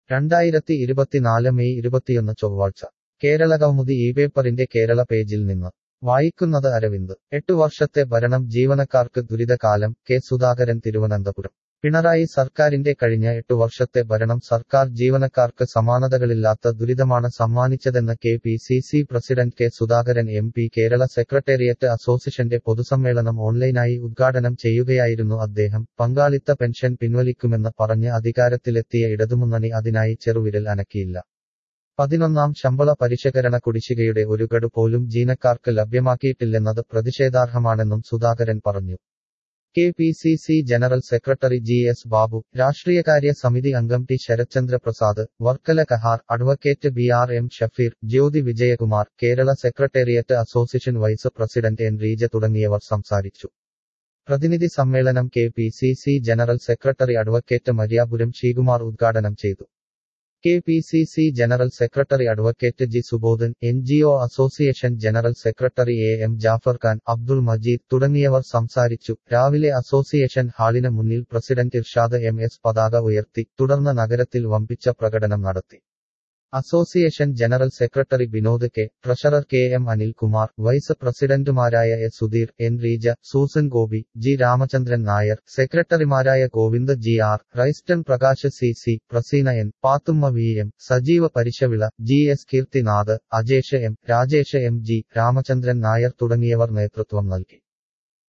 രണ്ടായിരത്തി ഇരുപത്തിനാല് മെയ് ഇരുപത്തിയൊന്ന് ചൊവ്വാഴ്ച കേരള കൗമുദി ഈ പേപ്പറിന്റെ കേരള പേജിൽ നിന്ന് വായിക്കുന്നത് അരവിന്ദ് എട്ടു വർഷത്തെ ഭരണം ജീവനക്കാർക്ക് ദുരിതകാലം കെ സുധാകരൻ തിരുവനന്തപുരം പിണറായി സർക്കാരിന്റെ കഴിഞ്ഞ എട്ടു വർഷത്തെ ഭരണം സർക്കാർ ജീവനക്കാർക്ക് സമാനതകളില്ലാത്ത ദുരിതമാണ് സമ്മാനിച്ചതെന്ന് K P C C president K Sudhakaran M P Kerala secretariat അസോസിയേഷന്റെ പൊതുസമ്മേളനം ഓൺലൈനായി ഉദ്ഘാടനം ചെയ്യുകയായിരുന്നു അദ്ദേഹം പങ്കാളിത്ത പെൻഷൻ പിൻവലിക്കുമെന്ന് പറഞ്ഞ് അധികാരത്തിലെത്തിയ ഇടതുമുന്നണി അതിനായി ചെറുവിരൽ അനക്കിയില്ല പതിനൊന്നാം ശമ്പള പരിഷ്കരണ കുടിശ്ശികയുടെ ഒരു ഗഡു പോലും ജീവനക്കാർക്ക് ലഭ്യമാക്കിയിട്ടില്ലെന്നത് പ്രതിഷേധാർഹമാണെന്നും സുധാകരൻ പറഞ്ഞു K P C C general secretary G S Babu രാഷ്ട്രീയകാര്യ സമിതി അംഗം T Sarathchandra Prasad Varkala Kahar advocate B R M Shafeer Jyothi Vijayakumar Kerala secretariat association vice president N Reeja തുടങ്ങിയവർ സംസാരിച്ചു പ്രതിനിധി സമ്മേളനം K P C C general secretary advocate Mariyapuram Sreekumar ഉദ്ഘാടനം ചെയ്തു K P C C general secretary advocate G Subodhan N G O association general secretary A M Jafar Khan Abdul Majeed തുടങ്ങിയവർ സംസാരിച്ചു രാവിലെ association ഹാളിന് മുന്നിൽ പ്രസിഡന്റ് ഇർഷാദ് എം എസ് പതാക ഉയർത്തി തുടർന്ന് നഗരത്തിൽ വമ്പിച്ച പ്രകടനം നടത്തി association general secretary Vinod K treasurer K M Anilkumar vice പ്രസിഡന്റുമാരായ A Sudheer N Reeja Susan Gopi G Ramachandran Nair സെക്രട്ടറിമാരായ Govind G R Raiston Prakash C C Praseena N Pathumma V M Sajeeva Parashavila G S Keerthinath Ajesh M Rajesh M G Ramachandran Nair തുടങ്ങിയവർ നേതൃത്വം നൽകി